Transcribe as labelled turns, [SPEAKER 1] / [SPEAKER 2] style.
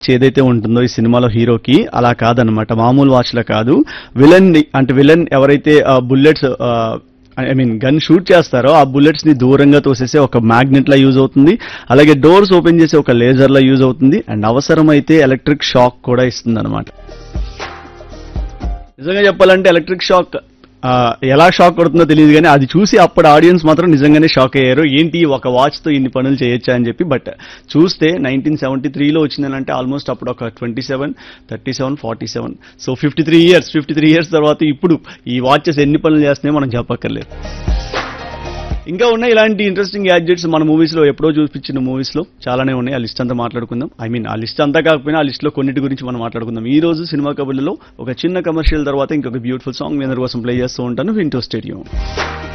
[SPEAKER 1] ఏదైతే ఉంటుందో ఈ సినిమాలో హీరోకి అలా కాదనమాట మామూలు వాచ్లా కాదు విలన్ అంటే విలన్ ఎవరైతే bullets I mean gun shoot చేస్తారో ఆ బుల్లెట్స్ ని దూరంగా తోసేసే ఒక మ్యాగ్నెట్ లా యూజ్ అవుతుంది అలాగే డోర్స్ ఓపెన్ చేసే ఒక లేజర్ లా యూజ్ అవుతుంది అండ్ అవసరమైతే ఎలక్ట్రిక్ షాక్ కూడా ఇస్తుంది అనమాట నిజంగా చెప్పాలంటే ఎలక్ట్రిక్ షాక్ ఆ, ఎలా షాక్ కొడుతుందో తెలియదు కానీ అది చూసి అప్పుడు ఆడియన్స్ మాత్రం నిజంగానే షాక్ అయ్యారు ఏంటి ఒక వాచ్ తో ఇన్ని పనులు చేయొచ్చా అని చెప్పి బట్ చూస్తే నైన్టీన్ సెవెంటీ త్రీలో వచ్చిందనంటే ఆల్మోస్ట్ అప్పుడు ఒక twenty seven thirty seven forty seven so fifty three years fifty three years తర్వాత ఇప్పుడు ఈ వాచెస్ ఎన్ని పనులు చేస్తున్నాయో మనం చెప్పక్కర్లేదు ఇంకా ఉన్నాయి ఇలాంటి ఇంట్రెస్టింగ్ గ్యాడ్జెట్స్ మన మూవీస్ లో ఎప్పుడో చూపించిన మూవీస్ లో చాలానే ఉన్నాయి ఆ లిస్ట్ అంతా మాట్లాడుకుందాం ఐ మీన్ ఆ లిస్ట్ అంతా కాకపోయినా ఆ లిస్ట్ లో కొన్నిటి గురించి మనం మాట్లాడుకుందాం ఈ రోజు సినిమా కబుర్లలో ఒక చిన్న కమర్షియల్ తర్వాత ఇంకొక బ్యూటిఫుల్ సాంగ్ మీ అందరి కోసం ప్లే చేస్తూ ఉంటాను వింటో స్టేడియం